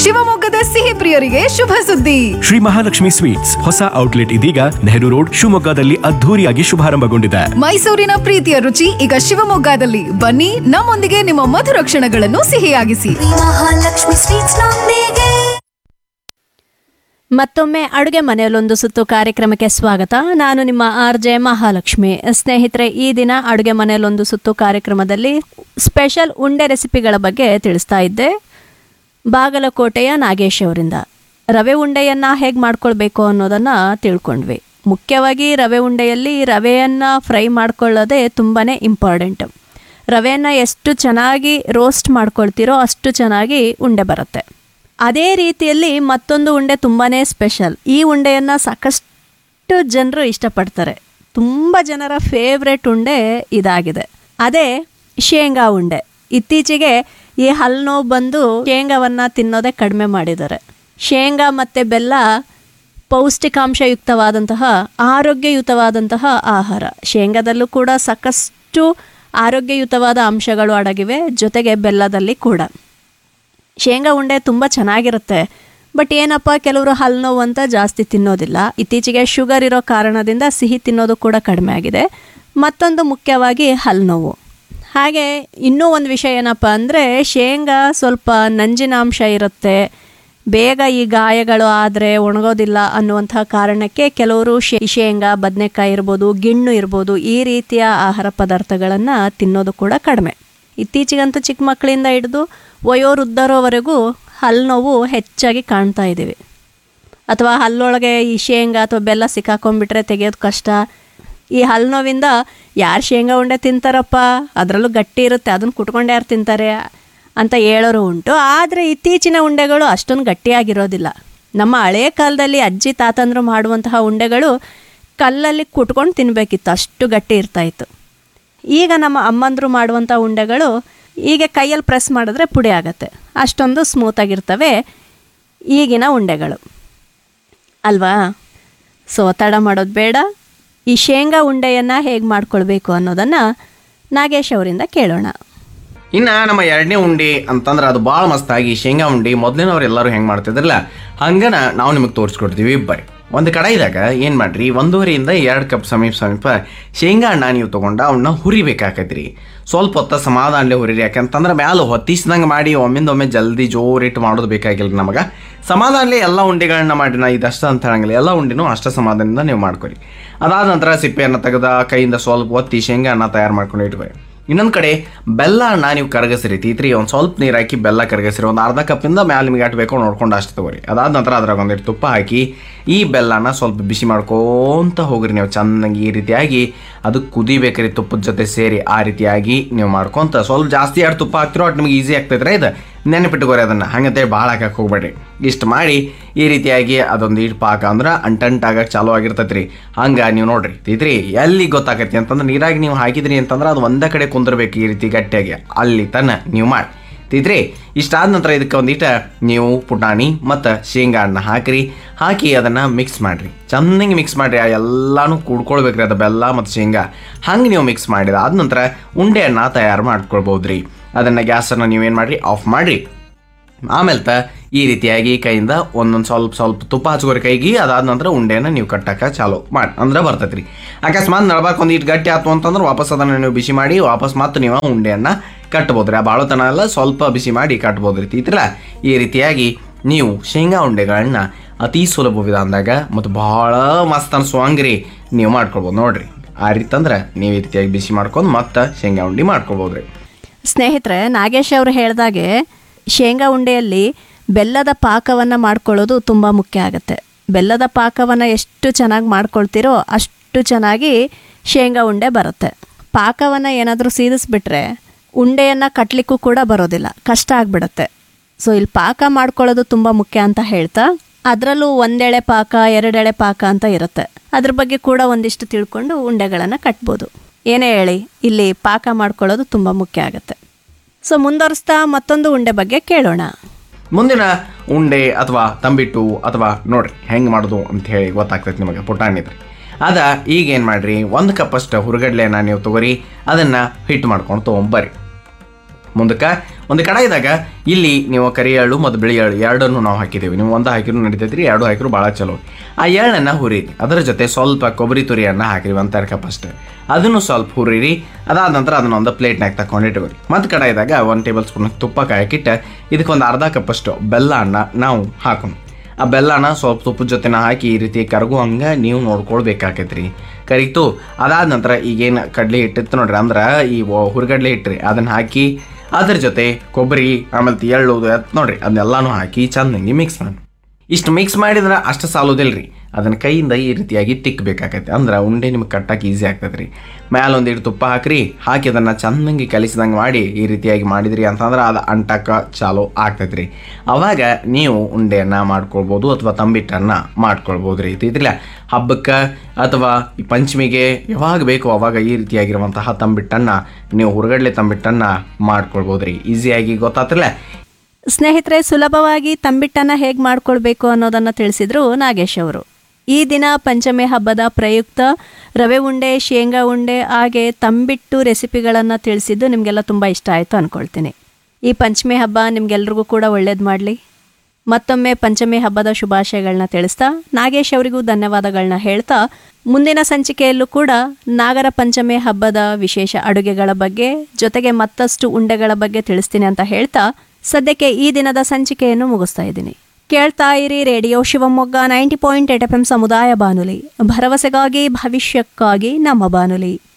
ಶಿವಮೊಗ್ಗದ ಸಿಹಿ ಪ್ರಿಯರಿಗೆ ಶುಭ ಸುದ್ದಿ ಶ್ರೀ ಮಹಾಲಕ್ಷ್ಮಿ ಸ್ವೀಟ್ಸ್ ಹೊಸ ಔಟ್ಲೆಟ್ ಇದೀಗ ನೆಹರು ರೋಡ್ ಶಿವಮೊಗ್ಗದಲ್ಲಿ ಅದ್ಧೂರಿಯಾಗಿ ಶುಭಾರಂಭಗೊಂಡಿದೆ ಮೈಸೂರಿನ ಪ್ರೀತಿಯ ರುಚಿ ಈಗ ಶಿವಮೊಗ್ಗದಲ್ಲಿ ಬನ್ನಿ ನಮ್ಮೊಂದಿಗೆ ನಿಮ್ಮ ಮಧುರ ಕ್ಷಣಗಳನ್ನು ಸಿಹಿಯಾಗಿಸಿ ಮಹಾಲಕ್ಷ್ಮಿ ಸ್ವೀಟ್ಸ್ ನೊಂದಿಗೆ ಮತ್ತೊಮ್ಮೆ ಅಡುಗೆ ಮನೆಯಲ್ಲೊಂದು ಸುತ್ತು ಕಾರ್ಯಕ್ರಮಕ್ಕೆ ಸ್ವಾಗತ ನಾನು ನಿಮ್ಮ ಆರ್ ಜೆ ಮಹಾಲಕ್ಷ್ಮಿ ಸ್ನೇಹಿತರೆ ಈ ದಿನ ಅಡುಗೆ ಮನೆಯಲ್ಲೊಂದು ಸುತ್ತು ಕಾರ್ಯಕ್ರಮದಲ್ಲಿ ಸ್ಪೆಷಲ್ ಉಂಡೆ ರೆಸಿಪಿಗಳ ಬಗ್ಗೆ ತಿಳಿಸ್ತಾ ಇದ್ದೆ ಬಾಗಲಕೋಟೆಯ ನಾಗೇಶ್ ಅವರಿಂದ ರವೆ ಉಂಡೆಯನ್ನು ಹೇಗೆ ಮಾಡ್ಕೊಳ್ಬೇಕು ಅನ್ನೋದನ್ನು ತಿಳ್ಕೊಂಡ್ವಿ ಮುಖ್ಯವಾಗಿ ರವೆ ಉಂಡೆಯಲ್ಲಿ ರವೆಯನ್ನು ಫ್ರೈ ಮಾಡ್ಕೊಳ್ಳೋದೇ ತುಂಬಾ ಇಂಪಾರ್ಟೆಂಟ್ ರವೆಯನ್ನು ಎಷ್ಟು ಚೆನ್ನಾಗಿ ರೋಸ್ಟ್ ಮಾಡ್ಕೊಳ್ತೀರೋ ಅಷ್ಟು ಚೆನ್ನಾಗಿ ಉಂಡೆ ಬರುತ್ತೆ ಅದೇ ರೀತಿಯಲ್ಲಿ ಮತ್ತೊಂದು ಉಂಡೆ ತುಂಬಾ ಸ್ಪೆಷಲ್ ಈ ಉಂಡೆಯನ್ನು ಸಾಕಷ್ಟು ಜನರು ಇಷ್ಟಪಡ್ತಾರೆ ತುಂಬ ಜನರ ಫೇವ್ರೆಟ್ ಉಂಡೆ ಇದಾಗಿದೆ ಅದೇ ಶೇಂಗಾ ಉಂಡೆ ಇತ್ತೀಚೆಗೆ ಈ ಹಲ್ಲು ನೋವು ಬಂದು ಶೇಂಗಾವನ್ನು ತಿನ್ನೋದೇ ಕಡಿಮೆ ಮಾಡಿದ್ದಾರೆ ಶೇಂಗಾ ಮತ್ತು ಬೆಲ್ಲ ಪೌಷ್ಟಿಕಾಂಶಯುಕ್ತವಾದಂತಹ ಆರೋಗ್ಯಯುತವಾದಂತಹ ಆಹಾರ ಶೇಂಗಾದಲ್ಲೂ ಕೂಡ ಸಾಕಷ್ಟು ಆರೋಗ್ಯಯುತವಾದ ಅಂಶಗಳು ಅಡಗಿವೆ ಜೊತೆಗೆ ಬೆಲ್ಲದಲ್ಲಿ ಕೂಡ ಶೇಂಗಾ ಉಂಡೆ ತುಂಬ ಚೆನ್ನಾಗಿರುತ್ತೆ ಬಟ್ ಏನಪ್ಪ ಕೆಲವರು ಹಲ್ಲು ನೋವು ಅಂತ ಜಾಸ್ತಿ ತಿನ್ನೋದಿಲ್ಲ ಇತ್ತೀಚೆಗೆ ಶುಗರ್ ಇರೋ ಕಾರಣದಿಂದ ಸಿಹಿ ತಿನ್ನೋದು ಕೂಡ ಕಡಿಮೆ ಆಗಿದೆ ಮತ್ತೊಂದು ಮುಖ್ಯವಾಗಿ ಹಲ್ಲು ನೋವು ಹಾಗೆ ಇನ್ನೂ ಒಂದು ವಿಷಯ ಏನಪ್ಪ ಅಂದರೆ ಶೇಂಗಾ ಸ್ವಲ್ಪ ನಂಜಿನಾಂಶ ಇರುತ್ತೆ ಬೇಗ ಈ ಗಾಯಗಳು ಆದರೆ ಒಣಗೋದಿಲ್ಲ ಅನ್ನುವಂಥ ಕಾರಣಕ್ಕೆ ಕೆಲವರು ಶೇ ಶೇಂಗಾ ಬದನೆಕಾಯಿ ಇರ್ಬೋದು ಗಿಣ್ಣು ಇರ್ಬೋದು ಈ ರೀತಿಯ ಆಹಾರ ಪದಾರ್ಥಗಳನ್ನು ತಿನ್ನೋದು ಕೂಡ ಕಡಿಮೆ ಇತ್ತೀಚೆಗಂತೂ ಚಿಕ್ಕ ಮಕ್ಕಳಿಂದ ಹಿಡಿದು ವಯೋವೃದ್ಧರವರೆಗೂ ಹಲ್ಲು ನೋವು ಹೆಚ್ಚಾಗಿ ಕಾಣ್ತಾ ಇದ್ದೀವಿ ಅಥವಾ ಹಲ್ಲೊಳಗೆ ಈ ಶೇಂಗಾ ಅಥವಾ ಬೆಲ್ಲ ಸಿಕ್ಕಾಕೊಂಡ್ಬಿಟ್ರೆ ತೆಗೆಯೋದು ಕಷ್ಟ ಈ ಹಲ್ಲು ನೋವಿಂದ ಯಾರು ಶೇಂಗಾ ಉಂಡೆ ತಿಂತಾರಪ್ಪ ಅದರಲ್ಲೂ ಗಟ್ಟಿ ಇರುತ್ತೆ ಅದನ್ನು ಕುಟ್ಕೊಂಡು ಯಾರು ತಿಂತಾರೆ ಅಂತ ಹೇಳೋರು ಉಂಟು ಆದರೆ ಇತ್ತೀಚಿನ ಉಂಡೆಗಳು ಅಷ್ಟೊಂದು ಗಟ್ಟಿಯಾಗಿರೋದಿಲ್ಲ ನಮ್ಮ ಹಳೇ ಕಾಲದಲ್ಲಿ ಅಜ್ಜಿ ತಾತಂದ್ರು ಮಾಡುವಂತಹ ಉಂಡೆಗಳು ಕಲ್ಲಲ್ಲಿ ಕುಟ್ಕೊಂಡು ತಿನ್ನಬೇಕಿತ್ತು ಅಷ್ಟು ಗಟ್ಟಿ ಇರ್ತಾಯಿತ್ತು ಈಗ ನಮ್ಮ ಅಮ್ಮಂದರು ಮಾಡುವಂಥ ಉಂಡೆಗಳು ಈಗ ಕೈಯಲ್ಲಿ ಪ್ರೆಸ್ ಮಾಡಿದ್ರೆ ಪುಡಿ ಆಗುತ್ತೆ ಅಷ್ಟೊಂದು ಸ್ಮೂತಾಗಿರ್ತವೆ ಈಗಿನ ಉಂಡೆಗಳು ಅಲ್ವಾ ಸೊ ತಡ ಮಾಡೋದು ಬೇಡ ಈ ಶೇಂಗಾ ಉಂಡೆಯನ್ನು ಹೇಗೆ ಮಾಡ್ಕೊಳ್ಬೇಕು ಅನ್ನೋದನ್ನು ನಾಗೇಶ್ ಅವರಿಂದ ಕೇಳೋಣ ಇನ್ನು ನಮ್ಮ ಎರಡನೇ ಉಂಡೆ ಅಂತಂದ್ರೆ ಅದು ಭಾಳ ಮಸ್ತಾಗಿ ಶೇಂಗಾ ಉಂಡೆ ಮೊದಲಿನವ್ರು ಎಲ್ಲರೂ ಹೆಂಗೆ ಮಾಡ್ತಿದ್ರಲ್ಲ ಹಂಗನ ನಾವು ನಿಮಗೆ ತೋರಿಸ್ಕೊಡ್ತೀವಿ ಬರ್ರಿ ಒಂದು ಕಡಾಯಿದಾಗ ಏನು ಮಾಡ್ರಿ ಒಂದೂವರೆಯಿಂದ ಎರಡು ಕಪ್ ಸಮೀಪ ಸಮೀಪ ಶೇಂಗಾ ಹಣ್ಣ ನೀವು ತೊಗೊಂಡು ಅವನ್ನ ಹುರಿಬೇಕಾಕೈತ್ರಿ ಸ್ವಲ್ಪ ಹೊತ್ತ ಸಮಾಧಾನಲೆ ಹುರಿರಿ ಯಾಕಂತಂದ್ರೆ ಮ್ಯಾಲ ಹೊತ್ತಿಸ್ದಂಗೆ ಮಾಡಿ ಒಮ್ಮಿಂದ ಒಮ್ಮೆ ಜಲ್ದಿ ಜೋರಿಟ್ಟು ಮಾಡೋದು ಬೇಕಾಗಿಲ್ಲ ನಮಗೆ ಸಮಾಧಾನಲೆ ಎಲ್ಲ ಉಂಡೆಗಳನ್ನ ಮಾಡಿ ನಾ ಇದಷ್ಟು ಅಂತ ಹೇಳಂಗಿಲ್ಲ ಎಲ್ಲ ಉಂಡೆನೂ ಅಷ್ಟ ಸಮಾಧಾನದಿಂದ ನೀವು ಮಾಡ್ಕೊರಿ ಅದಾದ ನಂತರ ಸಿಪ್ಪೆಯನ್ನು ತೆಗೆದ ಕೈಯಿಂದ ಸ್ವಲ್ಪ ಒತ್ತಿ ಶೇಂಗಾ ಹಣ್ಣ ತಯಾರು ಮಾಡ್ಕೊಂಡು ಇಟ್ಕೊರಿ ಇನ್ನೊಂದು ಕಡೆ ಬೆಲ್ಲ ಹಣ್ಣ ನೀವು ಕರಗಸಿರಿ ತೀತ್ರಿ ಒಂದು ಸ್ವಲ್ಪ ನೀರು ಹಾಕಿ ಬೆಲ್ಲ ಕರಗಸಿರಿ ಒಂದು ಅರ್ಧ ಕಪ್ಪಿಂದ ಮ್ಯಾಲೆ ನಿಮಗೆ ಅಷ್ಟು ಬೇಕೋ ನೋಡ್ಕೊಂಡು ಅಷ್ಟು ತಗೋರಿ ಅದಾದ ನಂತರ ಅದ್ರಾಗ ಒಂದಿಟ್ಟು ತುಪ್ಪ ಹಾಕಿ ಈ ಬೆಲ್ಲನ ಸ್ವಲ್ಪ ಬಿಸಿ ಮಾಡ್ಕೊಂತ ಹೋಗ್ರಿ ನೀವು ಚೆನ್ನಾಗಿ ಈ ರೀತಿಯಾಗಿ ಅದು ಕುದಿಬೇಕ್ರಿ ತುಪ್ಪದ ಜೊತೆ ಸೇರಿ ಆ ರೀತಿಯಾಗಿ ನೀವು ಮಾಡ್ಕೊಂತ ಸ್ವಲ್ಪ ಜಾಸ್ತಿ ಎರಡು ತುಪ್ಪ ಹಾಕ್ತಿರೋ ಅಷ್ಟು ನಿಮಗೆ ಈಸಿ ಆಗ್ತೈತ್ರೆ ಇದು ನೆನಪಿಟ್ಕೋರಿ ಅದನ್ನು ಹಂಗಂತೇಳಿ ಭಾಳ ಹಾಕಕ್ಕೆ ಹೋಗ್ಬೇಡ್ರಿ ಇಷ್ಟು ಮಾಡಿ ಈ ರೀತಿಯಾಗಿ ಅದೊಂದು ಇಟ್ಟು ಪಾಕ ಅಂದ್ರೆ ಅಂಟಂಟಾಗಕ್ಕೆ ಚಾಲು ಆಗಿರ್ತೈತೆ ರೀ ಹಂಗೆ ನೀವು ನೋಡ್ರಿ ತಿದ್ರಿ ಎಲ್ಲಿ ಗೊತ್ತಾಗತ್ತೆ ಅಂತಂದ್ರೆ ನೀರಾಗಿ ನೀವು ಹಾಕಿದ್ರಿ ಅಂತಂದ್ರೆ ಅದು ಒಂದೇ ಕಡೆ ಕುಂದಿರ್ಬೇಕು ಈ ರೀತಿ ಗಟ್ಟಿಯಾಗಿ ಅಲ್ಲಿ ತನ ನೀವು ಮಾಡಿ ತಿದ್ರಿ ಇಷ್ಟಾದ ನಂತರ ಇದಕ್ಕೆ ಒಂದಿಟ ನೀವು ಪುಟಾಣಿ ಮತ್ತು ಶೇಂಗಾ ಹಣ್ಣು ಹಾಕಿರಿ ಹಾಕಿ ಅದನ್ನು ಮಿಕ್ಸ್ ಮಾಡಿರಿ ಚೆನ್ನಾಗಿ ಮಿಕ್ಸ್ ಮಾಡಿರಿ ಆ ಎಲ್ಲನೂ ಕೂಡ್ಕೊಳ್ಬೇಕ್ರಿ ಅದು ಬೆಲ್ಲ ಮತ್ತು ಶೇಂಗಾ ಹಂಗೆ ನೀವು ಮಿಕ್ಸ್ ಮಾಡಿದ ಆದ ನಂತರ ಉಂಡೆಯನ್ನು ತಯಾರು ಮಾಡ್ಕೊಳ್ಬೋದು ರೀ ಅದನ್ನು ಗ್ಯಾಸನ್ನು ನೀವೇನು ಮಾಡಿರಿ ಆಫ್ ಮಾಡಿರಿ ಆಮೇಲೆ ತ ಈ ರೀತಿಯಾಗಿ ಕೈಯಿಂದ ಒಂದೊಂದು ಸ್ವಲ್ಪ ಸ್ವಲ್ಪ ತುಪ್ಪ ಹಚ್ಕೋರಿ ಕೈಗೆ ಅದಾದ ನಂತರ ಉಂಡೆನ ನೀವು ಕಟ್ಟಕ್ಕೆ ಚಾಲು ಮಾಡಿ ಅಂದ್ರೆ ಬರ್ತೈತೆ ರೀ ಅಕಸ್ಮಾತ್ ನಡ್ಬಾರ್ದು ಒಂದು ಇಟ್ಟು ಗಟ್ಟಿ ಆಯ್ತು ಅಂತಂದ್ರೆ ವಾಪಸ್ ಅದನ್ನು ನೀವು ಬಿಸಿ ಮಾಡಿ ವಾಪಸ್ ಮತ್ತೆ ನೀವು ಉಂಡೆಯನ್ನು ಕಟ್ಬೋದು ರೀ ಆ ಬಾಳತನ ಎಲ್ಲ ಸ್ವಲ್ಪ ಬಿಸಿ ಮಾಡಿ ಕಟ್ಬೋದು ರೀ ತೀತ್ರಲ್ಲ ಈ ರೀತಿಯಾಗಿ ನೀವು ಶೇಂಗಾ ಉಂಡೆಗಳನ್ನ ಅತಿ ಸುಲಭ ವಿಧಾನದಾಗ ಮತ್ತು ಭಾಳ ಮಸ್ತ್ ಅನ್ಸುವಂಗ್ರಿ ನೀವು ಮಾಡ್ಕೊಳ್ಬೋದು ನೋಡ್ರಿ ಆ ರೀತಿ ಅಂದ್ರೆ ನೀವು ಈ ರೀತಿಯಾಗಿ ಬಿಸಿ ಮಾಡ್ಕೊಂಡು ಮತ್ತೆ ಶೇಂಗಾ ಉಂಡೆ ಮಾಡ್ಕೊಳ್ಬೋದು ರೀ ಸ್ನೇಹಿತರೆ ನಾಗೇಶ್ ಅವರು ಹೇಳಿದಾಗೆ ಶೇಂಗಾ ಉಂಡೆಯಲ್ಲಿ ಬೆಲ್ಲದ ಪಾಕವನ್ನು ಮಾಡ್ಕೊಳ್ಳೋದು ತುಂಬ ಮುಖ್ಯ ಆಗುತ್ತೆ ಬೆಲ್ಲದ ಪಾಕವನ್ನು ಎಷ್ಟು ಚೆನ್ನಾಗಿ ಮಾಡ್ಕೊಳ್ತೀರೋ ಅಷ್ಟು ಚೆನ್ನಾಗಿ ಶೇಂಗಾ ಉಂಡೆ ಬರುತ್ತೆ ಪಾಕವನ್ನು ಏನಾದರೂ ಸೀದಿಸ್ಬಿಟ್ರೆ ಉಂಡೆಯನ್ನು ಕಟ್ಟಲಿಕ್ಕೂ ಕೂಡ ಬರೋದಿಲ್ಲ ಕಷ್ಟ ಆಗಿಬಿಡುತ್ತೆ ಸೊ ಇಲ್ಲಿ ಪಾಕ ಮಾಡ್ಕೊಳ್ಳೋದು ತುಂಬ ಮುಖ್ಯ ಅಂತ ಹೇಳ್ತಾ ಅದರಲ್ಲೂ ಒಂದೆಳೆ ಪಾಕ ಎರಡೆಳೆ ಪಾಕ ಅಂತ ಇರುತ್ತೆ ಅದ್ರ ಬಗ್ಗೆ ಕೂಡ ಒಂದಿಷ್ಟು ತಿಳ್ಕೊಂಡು ಉಂಡೆಗಳನ್ನು ಕಟ್ಬೋದು ಏನೇ ಹೇಳಿ ಇಲ್ಲಿ ಪಾಕ ಮಾಡ್ಕೊಳ್ಳೋದು ತುಂಬ ಮುಖ್ಯ ಆಗುತ್ತೆ ಸೊ ಮುಂದುವರಿಸ್ತಾ ಮತ್ತೊಂದು ಉಂಡೆ ಬಗ್ಗೆ ಕೇಳೋಣ ಮುಂದಿನ ಉಂಡೆ ಅಥವಾ ತಂಬಿಟ್ಟು ಅಥವಾ ನೋಡ್ರಿ ಹೆಂಗೆ ಮಾಡೋದು ಅಂತ ಹೇಳಿ ಗೊತ್ತಾಗ್ತೈತೆ ನಿಮಗೆ ಪುಟಾಣಿದ್ರಿ ಅದ ಈಗ ಏನು ಮಾಡ್ರಿ ಒಂದು ಕಪ್ಪಷ್ಟು ಹುರುಗಡ್ಲೆನ ನೀವು ತಗೋರಿ ಅದನ್ನು ಹಿಟ್ಟು ಮಾಡ್ಕೊಂಡು ತೊಗೊಂಬರ್ರಿ ಮುಂದಕ್ಕೆ ಒಂದು ಕಡಾಯಿದಾಗ ಇಲ್ಲಿ ನೀವು ಕರಿ ಎಳ್ಳು ಮತ್ತು ಬಿಳಿ ಎಳ್ಳು ಎರಡನ್ನು ನಾವು ಹಾಕಿದ್ದೀವಿ ನೀವು ಒಂದು ಹಾಕಿದ್ರು ನಡೀತೈತ್ರಿ ಎರಡು ಹಾಕಿದ್ರು ಭಾಳ ಚಲೋ ಆ ಎಳ್ಳನ್ನು ಹುರಿರಿ ಅದರ ಜೊತೆ ಸ್ವಲ್ಪ ಕೊಬ್ಬರಿ ತುರಿಯನ್ನು ಹಾಕಿರಿ ಒಂದು ತರ್ಕ ಫಸ್ಟ್ ಅದನ್ನು ಸ್ವಲ್ಪ ಹುರಿರಿ ಅದಾದ ನಂತರ ಅದನ್ನ ಒಂದು ಪ್ಲೇಟ್ನಾಗ ತಗೊಂಡಿಟ್ಕೊರಿ ಮತ್ತು ಕಡಾಯಿದಾಗ ಒಂದು ಟೇಬಲ್ ಸ್ಪೂನ್ ತುಪ್ಪ ಕಾಯಕ್ಕಿಟ್ಟು ಇದಕ್ಕೆ ಒಂದು ಅರ್ಧ ಕಪ್ಪಷ್ಟು ಬೆಲ್ಲವನ್ನು ನಾವು ಹಾಕೋಣ ಆ ಬೆಲ್ಲನ ಸ್ವಲ್ಪ ತುಪ್ಪದ ಜೊತೆನ ಹಾಕಿ ಈ ರೀತಿ ಕರಗು ಹಂಗೆ ನೀವು ನೋಡ್ಕೊಳ್ಬೇಕಾಕೈತ್ರಿ ಕರಿತು ಅದಾದ ನಂತರ ಈಗೇನು ಕಡಲೆ ಹಿಟ್ಟಿತ್ತು ನೋಡ್ರಿ ಅಂದ್ರೆ ಈ ಒ- ಹುರ್ಗಡ್ಲೆ ಇಟ್ರಿ ಅದನ್ನ ಹಾಕಿ ಅದ್ರ ಜೊತೆ ಕೊಬ್ಬರಿ ಆಮೇಲೆ ಎಳ್ಳು ಎತ್ ನೋಡ್ರಿ ಅದನ್ನೆಲ್ಲಾನು ಹಾಕಿ ಚಂದಂಗಿ ಮಿಕ್ಸ್ ಮಾಡಿ ಇಷ್ಟು ಮಿಕ್ಸ್ ಮಾಡಿದ್ರೆ ಅಷ್ಟು ಸಾಲೋದಿಲ್ರಿ ಅದನ್ನ ಕೈಯಿಂದ ಈ ರೀತಿಯಾಗಿ ತಿಕ್ಕಬೇಕಾಗತ್ತೆ ಅಂದ್ರೆ ಉಂಡೆ ನಿಮ್ಗೆ ಕಟ್ಟಕ್ಕೆ ಈಸಿ ಆಗ್ತದೆ ರೀ ಮ್ಯಾಲ ಒಂದಿಟ್ಟು ತುಪ್ಪ ಹಾಕ್ರಿ ಹಾಕಿ ಅದನ್ನು ಚಂದಂಗಿ ಕಲಿಸಿದಂಗೆ ಮಾಡಿ ಈ ರೀತಿಯಾಗಿ ಮಾಡಿದ್ರಿ ಅಂತಂದ್ರೆ ಅದು ಅಂಟಕ್ಕೆ ಚಾಲು ಆಗ್ತೈತೆ ರೀ ಅವಾಗ ನೀವು ಉಂಡೆಯನ್ನು ಮಾಡ್ಕೊಳ್ಬೋದು ಅಥವಾ ತಂಬಿಟ್ಟನ್ನು ಮಾಡ್ಕೊಳ್ಬೋದು ರೀ ಇದ್ರಿಲ್ಲ ಹಬ್ಬಕ್ಕೆ ಅಥವಾ ಈ ಪಂಚಮಿಗೆ ಯಾವಾಗ ಬೇಕು ಅವಾಗ ಈ ರೀತಿಯಾಗಿರುವಂತಹ ತಂಬಿಟ್ಟನ್ನು ನೀವು ಹೊರಗಡ್ಲೆ ತಂಬಿಟ್ಟನ್ನು ಮಾಡ್ಕೊಳ್ಬೋದು ರೀ ಈಸಿಯಾಗಿ ಗೊತ್ತಾತ್ರಲ್ಲ ಸ್ನೇಹಿತರೆ ಸುಲಭವಾಗಿ ತಂಬಿಟ್ಟನ್ನು ಹೇಗೆ ಮಾಡ್ಕೊಳ್ಬೇಕು ಅನ್ನೋದನ್ನು ತಿಳಿಸಿದ್ರು ನಾಗೇಶ್ ಅವರು ಈ ದಿನ ಪಂಚಮಿ ಹಬ್ಬದ ಪ್ರಯುಕ್ತ ರವೆ ಉಂಡೆ ಶೇಂಗಾ ಉಂಡೆ ಹಾಗೆ ತಂಬಿಟ್ಟು ರೆಸಿಪಿಗಳನ್ನು ತಿಳಿಸಿದ್ದು ನಿಮಗೆಲ್ಲ ತುಂಬ ಇಷ್ಟ ಆಯಿತು ಅಂದ್ಕೊಳ್ತೀನಿ ಈ ಪಂಚಮಿ ಹಬ್ಬ ನಿಮಗೆಲ್ರಿಗೂ ಕೂಡ ಒಳ್ಳೇದು ಮಾಡಲಿ ಮತ್ತೊಮ್ಮೆ ಪಂಚಮಿ ಹಬ್ಬದ ಶುಭಾಶಯಗಳನ್ನ ತಿಳಿಸ್ತಾ ನಾಗೇಶ್ ಅವರಿಗೂ ಧನ್ಯವಾದಗಳನ್ನ ಹೇಳ್ತಾ ಮುಂದಿನ ಸಂಚಿಕೆಯಲ್ಲೂ ಕೂಡ ನಾಗರ ಪಂಚಮಿ ಹಬ್ಬದ ವಿಶೇಷ ಅಡುಗೆಗಳ ಬಗ್ಗೆ ಜೊತೆಗೆ ಮತ್ತಷ್ಟು ಉಂಡೆಗಳ ಬಗ್ಗೆ ತಿಳಿಸ್ತೀನಿ ಅಂತ ಹೇಳ್ತಾ ಸದ್ಯಕ್ಕೆ ಈ ದಿನದ ಸಂಚಿಕೆಯನ್ನು ಮುಗಿಸ್ತಾ ಇದ್ದೀನಿ ಕೇಳ್ತಾ ಇರಿ radio Shivamogga ninety point eight F M ಸಮುದಾಯ ಬಾನುಲಿ ಭರವಸೆಗಾಗಿ ಭವಿಷ್ಯಕ್ಕಾಗಿ ನಮ್ಮ ಬಾನುಲಿ